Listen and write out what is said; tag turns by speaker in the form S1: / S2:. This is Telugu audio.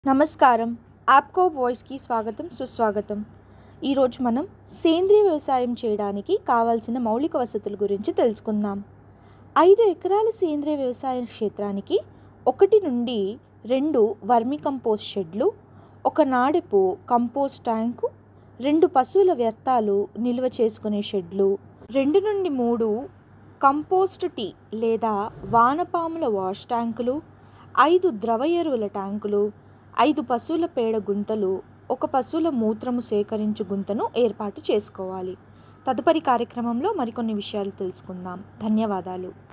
S1: నమస్కారం యాప్కో వాయిస్కి స్వాగతం సుస్వాగతం ఈరోజు మనం సేంద్రియ వ్యవసాయం చేయడానికి కావాల్సిన మౌలిక వసతుల గురించి తెలుసుకుందాం ఐదు ఎకరాల సేంద్రియ వ్యవసాయ క్షేత్రానికి ఒకటి నుండి రెండు వర్మి కంపోస్ట్ షెడ్లు ఒక నాడెపు కంపోస్ట్ ట్యాంకు రెండు పశువుల వ్యర్థాలు నిల్వ చేసుకునే షెడ్లు రెండు నుండి మూడు కంపోస్ట్ టీ లేదా వానపాముల వాష్ ట్యాంకులు ఐదు ద్రవ ఎరువుల ట్యాంకులు ఐదు పశువుల పేడ గుంతలు ఒక పశువుల మూత్రము సేకరించు గుంతను ఏర్పాటు చేసుకోవాలి తదుపరి కార్యక్రమంలో మరికొన్ని విషయాలు తెలుసుకుందాం ధన్యవాదాలు